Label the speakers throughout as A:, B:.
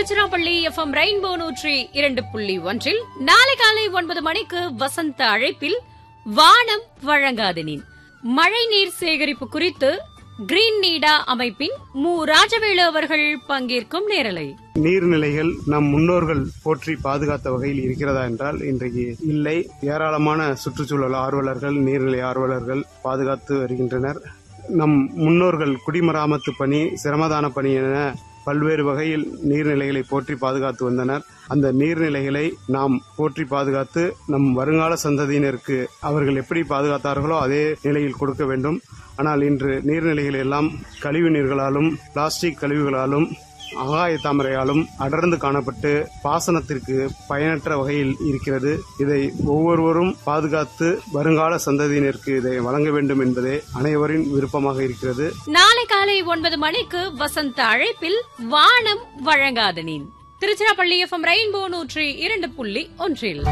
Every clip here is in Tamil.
A: திருச்சிராப்பள்ளி எஃப்எம் ரெயின்போ நூற்றி இரண்டு புள்ளி ஒன்றில் நாளை காலை ஒன்பது மணிக்கு வசந்த அழைப்பில் வானம் வழங்காது நீர் மழைநீர் சேகரிப்பு குறித்து கிரீன் நீடா அமைப்பின் மு ராஜவேலு அவர்கள் பங்கேற்கும் நேரலை
B: நீர்நிலைகள் நம் முன்னோர்கள் போற்றி பாதுகாத்த வகையில் இருக்கிறதா என்றால் இன்றைக்கு இல்லை ஏராளமான சுற்றுச்சூழல் ஆர்வலர்கள் நீர்நிலை ஆர்வலர்கள் பாதுகாத்து வருகின்றனர் நம் முன்னோர்கள் குடிமராமத்து பணி சிரமதான பணி என பல்வேறு வகையில் நீர்நிலைகளை போற்றி பாதுகாத்து வந்தனர் அந்த நீர்நிலைகளை நாம் போற்றி பாதுகாத்து நம் வருங்கால சந்ததியினருக்கு அவர்கள் எப்படி பாதுகாத்தார்களோ அதே நிலையில் கொடுக்க வேண்டும் ஆனால் இன்று நீர்நிலைகள் எல்லாம் கழிவு நீர்களாலும் பிளாஸ்டிக் கழிவுகளாலும் ஆகாய தாமரையாலும் அடர்ந்து காணப்பட்டு பாசனத்திற்கு பயனற்ற வகையில் இருக்கிறது இதை ஒவ்வொருவரும் பாதுகாத்து வருங்கால சந்ததியினருக்கு இதை வழங்க வேண்டும் என்பதே அனைவரின் விருப்பமாக இருக்கிறது
A: நாளை காலை ஒன்பது மணிக்கு வசந்த அழைப்பில் வானம் வழங்காது நீர் திருச்சிராப்பள்ளி எஃப்எம் ரெயின்போ நூற்றி இரண்டு புள்ளி ஒன்றில்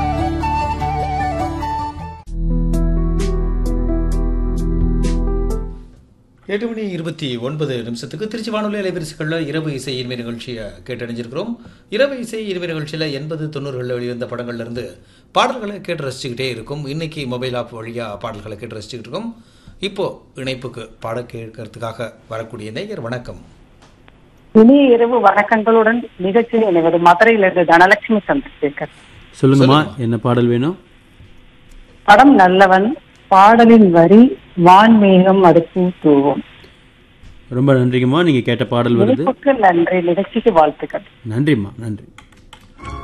C: எட்டு மணி இருபத்தி ஒன்பது நிமிஷத்துக்கு திருச்சி வானொலி அலைவரிசைகளில் இரவு இசை இனிமை நிகழ்ச்சியை கேட்டணிஞ்சிருக்கிறோம் இரவு இசை இனிமை நிகழ்ச்சியில் எண்பது தொண்ணூறுகளில் வெளிவந்த படங்கள்ல இருந்து பாடல்களை கேட்டு ரசிச்சுக்கிட்டே இருக்கும் இன்னைக்கு மொபைல் ஆப் வழியாக பாடல்களை கேட்டு ரசிச்சுக்கிட்டு இருக்கோம் இப்போ இணைப்புக்கு பாட கேட்கறதுக்காக வரக்கூடிய நேயர் வணக்கம்
D: இனிய இரவு வணக்கங்களுடன் நிகழ்ச்சியில் இணைவது மதுரையிலிருந்து தனலட்சுமி சந்திரசேகர்
E: சொல்லுங்கம்மா என்ன பாடல் வேணும்
D: படம் நல்லவன் பாடலின் வரி வான்மேகம் அடுப்பு தூவும்
E: ரொம்ப நன்றிங்கம்மா நீங்க கேட்ட பாடல் வருது
D: இனிப்புக்கு நன்றி நிகழ்ச்சிக்கு வாழ்த்துக்கள்
E: நன்றிம்மா நன்றி